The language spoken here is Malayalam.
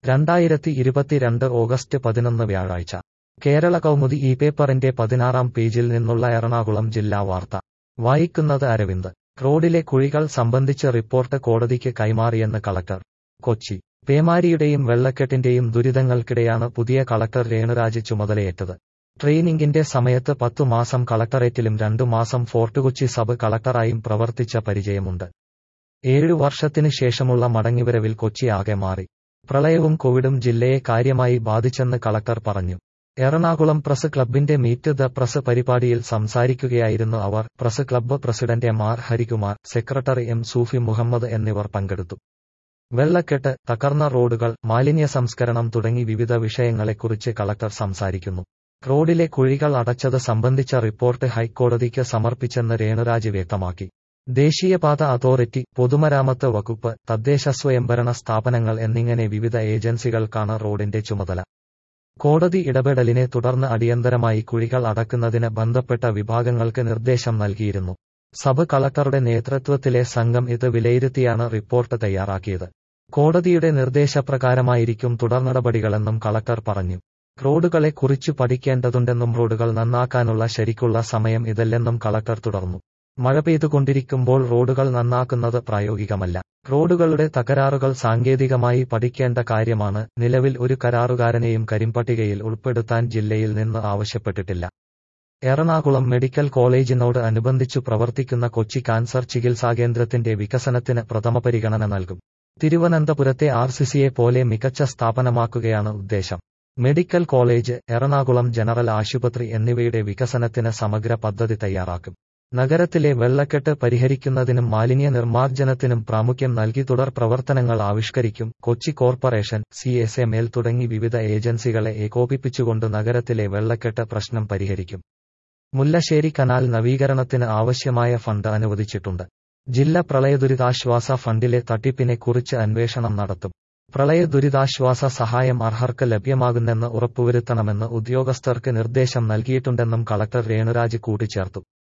രണ്ടായിരത്തി ഇരുപത്തിരണ്ട് ഓഗസ്റ്റ് പതിനൊന്ന് വ്യാഴാഴ്ച കേരള കൗമുദി ഈ പേപ്പറിന്റെ പതിനാറാം പേജിൽ നിന്നുള്ള എറണാകുളം ജില്ലാ വാർത്ത വായിക്കുന്നത് അരവിന്ദ് റോഡിലെ കുഴികൾ സംബന്ധിച്ച് റിപ്പോർട്ട് കോടതിക്ക് കൈമാറിയെന്ന് കളക്ടർ കൊച്ചി പേമാരിയുടെയും വെള്ളക്കെട്ടിന്റെയും ദുരിതങ്ങൾക്കിടെയാണ് പുതിയ കളക്ടർ രേണുരാജ് ചുമതലയേറ്റത് ട്രെയിനിംഗിന്റെ സമയത്ത് പത്തു മാസം കളക്ടറേറ്റിലും രണ്ടു മാസം ഫോർട്ട് കൊച്ചി സബ് കളക്ടറായും പ്രവർത്തിച്ച പരിചയമുണ്ട് ഏഴു വർഷത്തിനു ശേഷമുള്ള മടങ്ങിവരവിൽ കൊച്ചി ആകെ മാറി പ്രളയവും കോവിഡും ജില്ലയെ കാര്യമായി ബാധിച്ചെന്ന് കളക്ടർ പറഞ്ഞു എറണാകുളം പ്രസ് ക്ലബിന്റെ മീറ്റ് ദ പ്രസ് പരിപാടിയിൽ സംസാരിക്കുകയായിരുന്നു അവർ press club president M R Harikumar secretary M Sufi Muhammad എന്നിവർ പങ്കെടുത്തു വെള്ളക്കെട്ട് തകർന്ന റോഡുകൾ മാലിന്യ സംസ്കരണം തുടങ്ങി വിവിധ വിഷയങ്ങളെക്കുറിച്ച് കളക്ടർ സംസാരിക്കുന്നു റോഡിലെ കുഴികൾ അടച്ചത് സംബന്ധിച്ച റിപ്പോർട്ട് ഹൈക്കോടതിക്ക് സമർപ്പിച്ചെന്ന് രേണുരാജ് വ്യക്തമാക്കി ദേശീയപാത അതോറിറ്റി പൊതുമരാമത്ത് വകുപ്പ് തദ്ദേശ സ്വയംഭരണ സ്ഥാപനങ്ങൾ എന്നിങ്ങനെ വിവിധ ഏജൻസികൾക്കാണ് റോഡിന്റെ ചുമതല കോടതി ഇടപെടലിനെ തുടർന്ന് അടിയന്തരമായി കുഴികൾ അടക്കുന്നതിന് ബന്ധപ്പെട്ട വിഭാഗങ്ങൾക്ക് നിർദ്ദേശം നൽകിയിരുന്നു സബ് കളക്ടറുടെ നേതൃത്വത്തിലെ സംഘം ഇത് വിലയിരുത്തിയാണ് റിപ്പോർട്ട് തയ്യാറാക്കിയത് കോടതിയുടെ നിർദ്ദേശപ്രകാരമായിരിക്കും തുടർനടപടികളെന്നും കളക്ടർ പറഞ്ഞു റോഡുകളെ കുറിച്ചു പഠിക്കേണ്ടതുണ്ടെന്നും റോഡുകൾ നന്നാക്കാനുള്ള ശരിക്കുള്ള സമയം ഇതല്ലെന്നും കളക്ടർ തുടർന്നു മഴ പെയ്തുകൊണ്ടിരിക്കുമ്പോൾ റോഡുകൾ നന്നാക്കുന്നത് പ്രായോഗികമല്ല റോഡുകളുടെ തകരാറുകൾ സാങ്കേതികമായി പഠിക്കേണ്ട കാര്യമാണ് നിലവിൽ ഒരു കരാറുകാരനെയും കരിമ്പട്ടികയിൽ ഉൾപ്പെടുത്താൻ ജില്ലയിൽ നിന്ന് ആവശ്യപ്പെട്ടിട്ടില്ല എറണാകുളം മെഡിക്കൽ കോളേജിനോട് അനുബന്ധിച്ചു പ്രവർത്തിക്കുന്ന കൊച്ചി കാൻസർ ചികിത്സാകേന്ദ്രത്തിന്റെ വികസനത്തിന് പ്രഥമ പരിഗണന നൽകും തിരുവനന്തപുരത്തെ ആർ സിസിയെ പോലെ മികച്ച സ്ഥാപനമാക്കുകയാണ് ഉദ്ദേശം മെഡിക്കൽ കോളേജ് എറണാകുളം ജനറൽ ആശുപത്രി എന്നിവയുടെ വികസനത്തിന് സമഗ്ര പദ്ധതി തയ്യാറാക്കും നഗരത്തിലെ വെള്ളക്കെട്ട് പരിഹരിക്കുന്നതിനും മാലിന്യ നിർമ്മാർജ്ജനത്തിനും പ്രാമുഖ്യം നൽകി തുടർ പ്രവർത്തനങ്ങൾ ആവിഷ്കരിക്കും Kochi corporation C S M L തുടങ്ങി വിവിധ ഏജൻസികളെ ഏകോപിപ്പിച്ചുകൊണ്ട് നഗരത്തിലെ വെള്ളക്കെട്ട് പ്രശ്നം പരിഹരിക്കും മുല്ലശ്ശേരി കനാൽ നവീകരണത്തിന് ആവശ്യമായ ഫണ്ട് അനുവദിച്ചിട്ടുണ്ട് ജില്ലാ പ്രളയദുരിതാശ്വാസ ഫണ്ടിലെ തട്ടിപ്പിനെ കുറിച്ച് അന്വേഷണം നടത്തും പ്രളയ ദുരിതാശ്വാസ സഹായം അർഹർക്ക് ലഭ്യമാകുന്നെന്ന് ഉറപ്പുവരുത്തണമെന്ന് ഉദ്യോഗസ്ഥർക്ക് നിർദ്ദേശം നൽകിയിട്ടുണ്ടെന്നും കളക്ടർ രേണുരാജ് കൂട്ടിച്ചേർത്തു